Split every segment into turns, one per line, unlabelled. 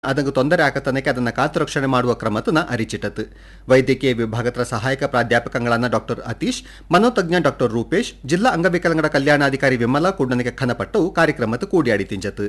ಅದಕ್ಕೆ ತೊಂದರೆ ಆಗತನಕ್ಕೆ ಅದನ್ನು ಕಾತುರಕ್ಷಣೆ ಮಾಡುವ ಕ್ರಮತನ ಅರಿಚಿಟತ್ ವೈದ್ಯಕೀಯ ವಿಭಾಗದ ಸಹಾಯಕ ಪ್ರಾಧ್ಯಾಪಕಗಳಾದ ಡಾಕ್ಟರ್ ಅತೀಶ್ ಮನೋತಜ್ಞ ಡಾಕ್ಟರ್ ರೂಪೇಶ್ ಜಿಲ್ಲಾ ಅಂಗವಿಕಲಂಗಡ ಕಲ್ಯಾಣಾಧಿಕಾರಿ ವಿಮಲಾ ಕೂಡನಿಗೆ ಖನಪಟ್ಟು ಕಾರ್ಯಕ್ರಮದ ಕೂಡಿಯಾಡಿ ತಿಂಜತ್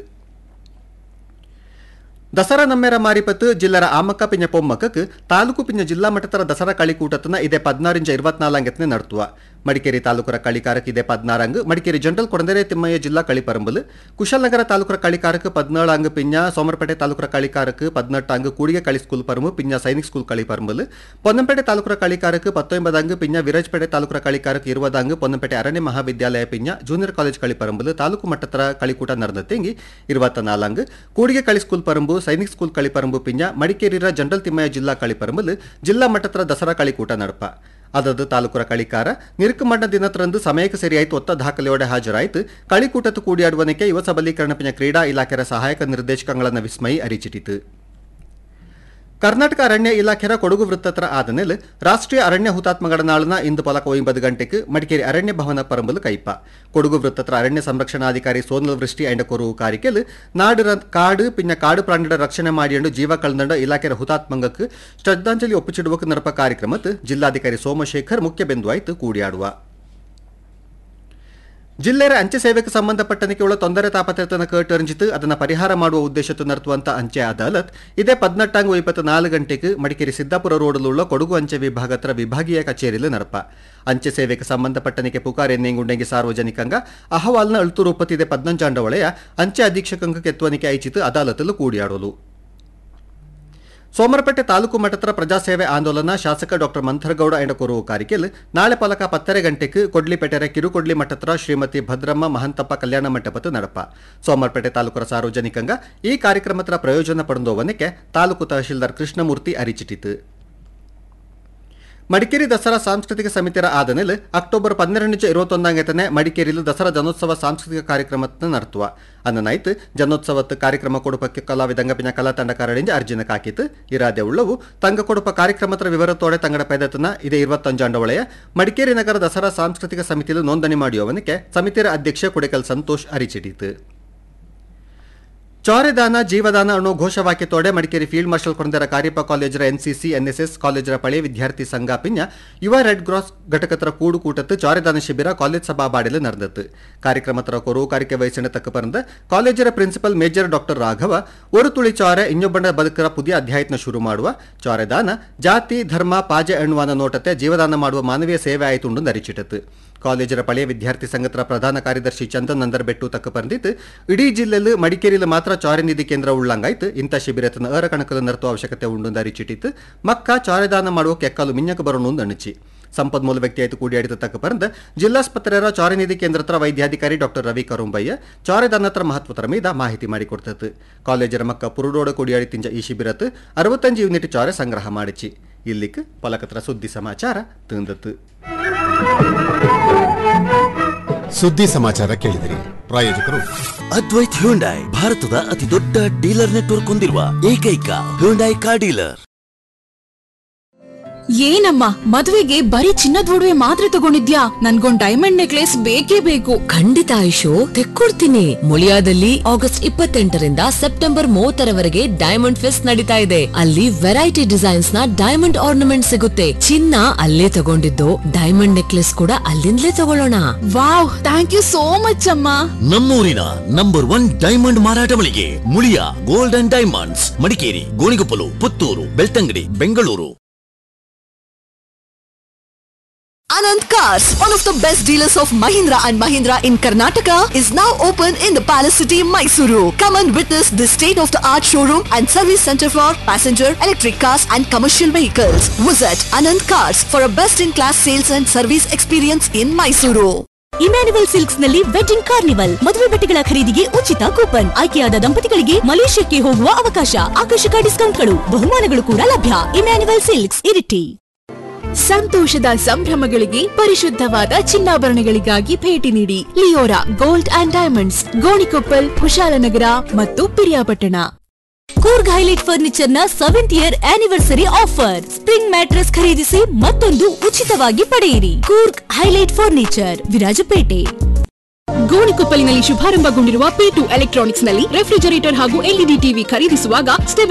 ದಸರಾ ನಮ್ಮೆರ ಮಾರಿಪತ್ತು ಜಿಲ್ಲರ ಆಮಕ್ಕ ಪಿಂಜ ಪೊಮ್ಮಕ್ಕಕ್ಕೆ ತಾಲೂಕು ಪಿಂಜ ಜಿಲ್ಲಾ ಮಟ್ಟದ ದಸರಾ ಕಳಿಕೂಟತನ ಇದೇ ಪದ್ನಾರಿಂಜ ಇರುವತ್ನಾಲ್ಕನೇ ನಡ್ತುವ ಮಡಿಕೇರಿ ತಾಲೂಕರ ಕಳಿಕಾರಕ್ಕೆ ಇದೇ ಪದ್ನಾರಂಗ್ ಮಡಿಕೇರಿ ಜನರಲ್ ಕೊಡಂದೆರೆ ತಿಮ್ಮಯ್ಯ ಜಿಲ್ಲಾ ಕಳಿಪರಂಬಲ್ ಕುಶಾಲನಗರ ತಾಲೂಕರ ಕಳಿಕಾರಕ್ಕೆ ಪದ್ನೇಳು ಅಂಗ್ ಪಿಂಜ ಸೋಮರಪೇಟೆ ತಾಲೂಕರ ಕಳಿಕಾರಕ್ಕೆ ಪದ್ನೆಟ್ಟು ಅಂಗ್ ಕೂಡಿಗೆ ಕಳಿ ಸ್ಕೂಲ್ ಪರಮು ಪಿಂಜ ಸೈನಿಕ್ ಸ್ಕೂಲ್ ಕಳಿಪರಂಬಲ್ ಪೊನ್ನಂಪೇಟೆ ತಾಲೂಕರ ಕಳಿಕಾರಕ್ಕೆ ಪತ್ತೊಂಬತ್ತು ಅಂಗ್ ಪಿಂಜ ವಿರಾಜಪೇಟೆ ತಾಲೂಕರ ಕಳಿಕಾರಕ್ಕೆ ಇರುವದ ಅಂಗ್ ಪೊನ್ನಂಪೇಟೆ ಅರಣ್ಯ ಮಹಾವಿದ್ಯಾಲಯ ಪಿಂಜ ಜೂನಿಯರ್ ಕಾಲೇಜ್ ಕಳಿಪರಂಬಲ್ ತಾಲೂಕು ಮಟ್ಟದ ಕಳಿಕೂಟ ನಡೆದತ್ತೆಂಗಿ ಇರುವತ್ತ ನಾಲಂಗ್ ಕೂಡಿಗೆ ಕಳಿ ಸ್ಕೂಲ್ ಪರಂಬು ಸೈನಿಕ್ ಸ್ಕೂಲ್ ಕಳಿಪರಂಬು ಪಿಂಜ ಮಡಿಕೇರಿರ ಜನರಲ್ ತಿಮ್ಮಯ್ಯ ಜಿಲ್ಲಾ ಕಳಿಪರಂಬಲ್ ಜಿಲ್ಲಾ ಮಟ್ಟದ ದಸರಾ ಕಳಿಕೂಟ ನಡಪ ಅದದು ತಾಲೂಕರ ಕಳಿಕಾರ ನಿರುಕಮಣ್ಣ ದಿನತ್ರಂದು ಸಮಯಕ್ಕೆ ಸರಿಯಾಯಿತು ಒತ್ತ ದಾಖಲೆಯೋಡೆ ಹಾಜರಾಯಿತು ಕಳಿಕೂಟತ್ತು ಕೂಡಿಯಾಡುವನಕ್ಕೆ ಯುವ ಸಬಲೀಕರಣ ಪಿಂಜ ಕ್ರೀಡಾ ಇಲಾಖೆಯ ಸಹಾಯಕ ನಿರ್ದೇಶಕಗಳನ್ನ ವಿಸ್ಮಯಿ ಅರಿಚಿಟಿತು ಕರ್ನಾಟಕ ಅರಣ್ಯ ಇಲಾಖೆಯ ಕೊಡಗು ವೃತ್ತತ್ರ ಆದಮೇಲೆ ರಾಷ್ಟ್ರೀಯ ಅರಣ್ಯ ಹುತಾತ್ಮಗಳ ನಾಳನ ಇಂದು ಪಲಕ ಒಂಬತ್ತು ಗಂಟೆಗೆ ಮಡಿಕೇರಿ ಅರಣ್ಯ ಭವನ ಪರಂಬಲು ಕೈಪ ಕೊಡಗು ವೃತ್ತತ್ರ ಅರಣ್ಯ ಸಂರಕ್ಷಣಾಧಿಕಾರಿ ಸೋನಲ್ ವೃಷ್ಟಿ ಅಂಡ ಕೊರುವು ಕಾರಿಕೆಲ್ ನಾಡು ರ- ಕಾಡು ಪಿನ್ನ ಕಾಡು ಪ್ರಾಣಿಗಳ ರಕ್ಷಣೆ ಮಾಡಿಯಂಡು ಜೀವ ಕಳೆದಂಡ ಇಲಾಖೆಯ ಹುತಾತ್ಮಂಗಕ್ಕೆ ಶ್ರದ್ಧಾಂಜಲಿ ಒಪ್ಪಿಚಿಡುವಕ್ಕೆ ನರಪ ಕಾರ್ಯಕ್ರಮತ್ ಜಿಲ್ಲಾಧಿಕಾರಿ ಸೋಮಶೇಖರ್ ಮುಖ್ಯ ಬಿಂದು ಆಯ್ತು ಕೂಡಿಯಾಡುವ ಜಿಲ್ಲೆಯ ಅಂಚೆ ಸೇವೆಗೆ ಸಂಬಂಧಪಟ್ಟನಕ್ಕೆ ಉಳ್ಳ ತೊಂದರೆ ತಾಪತ್ರತನ ಕೇಟರಿஞ்சிತು ಅದನ್ನು ಪರಿಹಾರ ಮಾಡುವ ಉದ್ದೇಶತ್ತು ನಡೆಸುವಂತ ಅಂಚೆ ಅದಾಲತ್ ಇದೇ ಪದ್ನೆಟ್ಟಾಂಗು ಇಪ್ಪತ್ತು ನಾಲ್ಕು ಗಂಟೆಗೆ ಮಡಿಕೇರಿ ಸಿದ್ದಾಪುರ ರೋಡಲುಳ್ಳ ಕೊಡಗು ಅಂಚೆ ವಿಭಾಗತ್ರ ವಿಭಾಗೀಯ ಕಚೇರಿಲು ನರಪ ಅಂಚೆ ಸೇವೆಗೆ ಸಂಬಂಧಪಟ್ಟನಕ್ಕೆ ಪುಕಾರ್ ಎನ್ನೆಂಗುಂಡೆಂಗಿ ಸಾರ್ವಜನಿಕಂಗ ಅಹವಾಲ್ನ ಅಳ್ತು ರೂಪತ್ತಿದೆ ಪದ್ನಂಜಾಂಡ ಒಳೆಯ ಅಂಚೆ ಅಧೀಕ್ಷಕಂಗ ಕೆತ್ತುವನಿಕೆ ಐಚಿತು ಅದಾಲತಲು ಕೂಡಿಯಾಡಲು ಸೋಮರಪೇಟೆ ತಾಲೂಕು ಮಟ್ಟದ ಪ್ರಜಾಸೇವೆ ಆಂದೋಲನ ಶಾಸಕ ಡಾಕ್ಟರ್ ಮಂಥರಗೌಡ ಎಂಡ ಕೊರುವು ಕಾರಿಕೆಲ್ ನಾಳೆ ಪಲಕ ಪತ್ತರೆ ಗಂಟೆಗೆ ಕೊಡ್ಲಿಪೇಟೆರ ಕಿರುಕೊಡ್ಲಿ ಮಟ್ಟತ್ರ ಶ್ರೀಮತಿ ಭದ್ರಮ್ಮ ಮಹಂತಪ್ಪ ಕಲ್ಯಾಣ ಮಂಟಪದ ನಡಪ ಸೋಮರಪೇಟೆ ತಾಲೂಕರ ಸಾರ್ವಜನಿಕಂಗ ಈ ಕಾರ್ಯಕ್ರಮದ ಪ್ರಯೋಜನ ಪಡೆದೋವನಕ್ಕೆ ತಾಲೂಕು ತಹಶೀಲ್ದಾರ್ ಕೃಷ್ಣಮೂರ್ತಿ ಅರಿಚಿಟಿತು ಮಡಿಕೇರಿ ದಸರಾ ಸಾಂಸ್ಕೃತಿಕ ಸಮಿತಿಯ ಆದಮೇಲೆ ಅಕ್ಟೋಬರ್ ಪನ್ನೆರಡು ഇരുപത്തൊന്നാം ಮಡಿಕೇರಿಲು ದಸರಾ ಜನೋತ್ಸವ ಸಾಂಸ್ಕೃತಿಕ ಕಾರ್ಯಕ್ರಮದ ನರ್ತುವ ಅನ್ನನೈತ್ ಜನೋತ್ಸವತ್ ಕಾರ್ಯಕ್ರಮ ಕೊಡುಪಕ್ಕೆ ಕಲಾವಿದಂಗ ಪಿನ ಕಲಾ ತಂಡಕಾರಡಿಂಜ ಅರ್ಜಿನ ಕಾಕಿತು ಇರಾದೆ ಉಳ್ಳವು ತಂಗ ಕೊಡುಪ ಕಾರ್ಯಕ್ರಮದ ವಿವರತೋಡೆ ತಂಗಡ ಪೆದತನ ಇದೇ ಇರುವತ್ತಂಜಾಂಡ ಒಳೆಯ ಮಡಿಕೇರಿ ನಗರ ದಸರಾ ಸಾಂಸ್ಕೃತಿಕ ಸಮಿತಿಲು ನೋಂದಣಿ ಮಾಡಿಯವನಿಗೆ ಸಮಿತಿಯ ಅಧ್ಯಕ್ಷ ಕುಡೆಕಲ್ ಸಂತೋಷ್ ಅರಿಚಿಡಿತು ಚೌರೆದಾನ ಜೀವದಾನ ಅನ್ನೋ ಘೋಷವಾಕ್ಯತೋಡೆ ಮಡಿಕೇರಿ ಫೀಲ್ಡ್ ಮಾರ್ಷಲ್ ಕೊಂಡರ ಕಾರ್ಯಪ ಕಾಲೇಜರ ಎನ್ಸಿಸಿ ಎನ್ಎಸ್ಎಸ್ ಕಾಲೇಜರ ಪಳೆ ವಿದ್ಯಾರ್ಥಿ ಸಂಘ ಪಿಂಜ ಯುವ ರೆಡ್ ಕ್ರಾಸ್ ಘಟಕತರ ಕೂಡು ಕೂಟತ್ತು ಚೌರೆದಾನ ಶಿಬಿರ ಕಾಲೇಜ್ ಸಭಾ ಬಾಡಿಲು ನಡೆದತ್ತು ಕಾರ್ಯಕ್ರಮತರ ಕೊರು ಕಾರಿಕೆ ವಹಿಸಿನ ತಕ್ಕ ಪರಂದ ಕಾಲೇಜರ ಪ್ರಿನ್ಸಿಪಲ್ ಮೇಜರ್ ಡಾಕ್ಟರ್ ರಾಘವ ஒரு ತುಳಿ ಚೌರೆ ಇನ್ನೊಬ್ಬನ ಬದುಕರ ಪುದಿಯ ಅಧ್ಯಾಯತ್ನ ಶುರು ಮಾಡುವ ಚೌರೆದಾನ ಜಾತಿ ಧರ್ಮ ಪಾಜೆ ಎನ್ನುವನ ನೋಟತೆ ಜೀವದಾನ ಮಾಡುವ ಮಾನವೀಯ ಸೇವೆ ಆಯ್ತುಂಡು ನರಿಚಿಟತ್ತು ಕಾಲೇಜರ ಪಳೆಯ ವಿದ್ಯಾರ್ಥಿ ಸಂಘದ ಪ್ರಧಾನ ಕಾರ್ಯದರ್ಶಿ ಚಂದನ್ ನಂದರ್ಬೆಟ್ಟು ತಕ್ಕ ಪರಂದಿತ್ತು ಇಡೀ ಜಿಲ್ಲೆಯಲ್ಲಿ ಮಡಿಕೇರಿಯಲ್ಲಿ ಮಾತ್ರ ಚಾರೆ ನಿಧಿ ಕೇಂದ್ರ ಉಳ್ಳಂಗಾಯ್ತು ಇಂಥ ಶಿಬಿರತನ ಅರ ಕಣಕಲು ನರ್ತುವ ಅವಶ್ಯಕತೆ ಉಂಡು ಅರಿಚಿಟ್ಟಿತ್ತು ಮಕ್ಕ ಚಾರೆದಾನ ಮಾಡುವ ಕೆಕ್ಕಲು ಮಿಂಜಕ ಬರೋಣ ಅಣಿಚಿ ಸಂಪನ್ಮೂಲ ವ್ಯಕ್ತಿ ಆಯ್ತು ಕೂಡಿಯಾಡಿದ ತಕ್ಕ ಪರಂದ ಜಿಲ್ಲಾಸ್ಪತ್ರೆಯ ಚಾರೆ ನಿಧಿ ಕೇಂದ್ರತ್ರ ವೈದ್ಯಾಧಿಕಾರಿ ಡಾಕ್ಟರ್ ರವಿ ಕರುಂಬಯ್ಯ ಚಾರೆದಾನತ್ರ ಮಹತ್ವತರ ಮೀದ ಮಾಹಿತಿ ಮಾಡಿಕೊಡ್ತತ್ತು ಕಾಲೇಜರ ಮಕ್ಕ ಪುರುಡೋಡ ಕೂಡಿಯಾಡಿ ತಿಂಜ ಈ ಶಿಬಿರತ್ ಅರವತ್ತಂಜು ಯೂನಿಟ್ ಚಾರೆ ಸಂಗ್ರಹ ಮಾಡಿಚಿ ಇಲ್ಲಿಕ್ ಪಲಕತ್ರ ಸುದ್ದಿ ಸಮಾಚಾರ ತಂದತ್ತು
ಸುದ್ದಿ ಸಮಾಚಾರ ಕೇಳಿದಿರಿ ಪ್ರಾಯೋಜಕರು
ಅದ್ವೈತ್ ಹ್ಯುಂಡೈ ಭಾರತದ ಅತಿ ದೊಡ್ಡ ಡೀಲರ್ ನೆಟ್ವರ್ಕ್ ಹೊಂದಿರುವ ಏಕೈಕ ಹ್ಯುಂಡೈ ಕಾರ್ ಡೀಲರ್
ಏನಮ್ಮ ಮದುವೆಗೆ ಬರೀ ಚಿನ್ನದ ಒಡವೆ ಮಾತ್ರ ತಗೊಂಡಿದ್ಯಾ ನನ್ಗೊಂದ್ ಡೈಮಂಡ್ ನೆಕ್ಲೆಸ್ ಬೇಕೇ ಬೇಕು
ಖಂಡಿತ ಆಯುಷು ತೆಕ್ಕೊಡ್ತೀನಿ ಮುಳಿಯಾದಲ್ಲಿ ಆಗಸ್ಟ್ ಇಪ್ಪತ್ತೆಂಟರಿಂದ ಸೆಪ್ಟೆಂಬರ್ ಮೂವತ್ತರವರೆಗೆ ಡೈಮಂಡ್ ಫೆಸ್ಟ್ ನಡೀತಾ ಇದೆ ಅಲ್ಲಿ ವೆರೈಟಿ ಡಿಸೈನ್ಸ್ ನ ಡೈಮಂಡ್ ಆರ್ನಮೆಂಟ್ ಸಿಗುತ್ತೆ ಚಿನ್ನ ಅಲ್ಲೇ ತಗೊಂಡಿದ್ದು ಡೈಮಂಡ್ ನೆಕ್ಲೆಸ್ ಕೂಡ ಅಲ್ಲಿಂದಲೇ ತಗೊಳ್ಳೋಣ
wow thank you so much ಅಮ್ಮ
ನಮ್ಮೂರಿನ ನಂಬರ್ ಒನ್ ಡೈಮಂಡ್ ಮಾರಾಟ ಮಳಿಗೆ Muliya gold and diamonds Madikeri Gonikoppal Puttur Belthangady Bengaluru
Anand Cars, one of the best dealers of Mahindra and Mahindra in Karnataka, is now open in the Palace City, Mysuru. Come and witness the state-of-the-art showroom and service center for passenger, electric cars and commercial vehicles. Visit Anand Cars for a best-in-class sales and service experience in Mysuru.
Emmanuel silks ನಲ್ಲಿ wedding carnival ಮದುವೆ ಬಟ್ಟೆಗಳ ಖರೀದಿಗೆ ಉಚಿತ coupon ಆಯ್ಕೆಯಾದ ದಂಪತಿಗಳಿಗೆ ಮಲೇಷ್ಯಾಕ್ಕೆ ಹೋಗುವ ಅವಕಾಶ ಆಕರ್ಷಕ ಡಿಸ್ಕೌಂಟ್ಗಳು ಬಹುಮಾನಗಳು ಕೂಡ ಲಭ್ಯ ಇಮ್ಯಾನ್ಯುವಲ್ ಸಿಲ್ಕ್ಸ್ ಇರಿಟಿ
ಸಂತೋಷದ ಸಂಭ್ರಮಗಳಿಗೆ ಪರಿಶುದ್ಧವಾದ ಚಿನ್ನಾಭರಣಗಳಿಗಾಗಿ ಭೇಟಿ ನೀಡಿ Leora gold and diamonds Gonikoppal Kushalnagar ಮತ್ತು ಪಿರಿಯಾಪಟ್ಟಣ
ಕೂರ್ಗ್ ಹೈಲೈಟ್ ಫರ್ನಿಚರ್ ನ seventh year anniversary offer spring mattress ಖರೀದಿಸಿ ಮತ್ತೊಂದು ಉಚಿತವಾಗಿ ಪಡೆಯಿರಿ ಕೂರ್ಗ್ ಹೈಲೈಟ್ ಫರ್ನಿಚರ್ ವಿರಾಜಪೇಟೆ
ಗೋಣಿಕೊಪ್ಪಲಿನಲ್ಲಿ ಶುಭಾರಂಭಗೊಂಡಿರುವ ಪಿ ಟು ಎಲೆಕ್ಟ್ರಾನಿಕ್ಸ್ ನಲ್ಲಿ ರೆಫ್ರಿಜರೇಟರ್ ಹಾಗೂ ಎಲ್ಇಡಿ ಟಿವಿ ಖರೀದಿಸುವಾಗ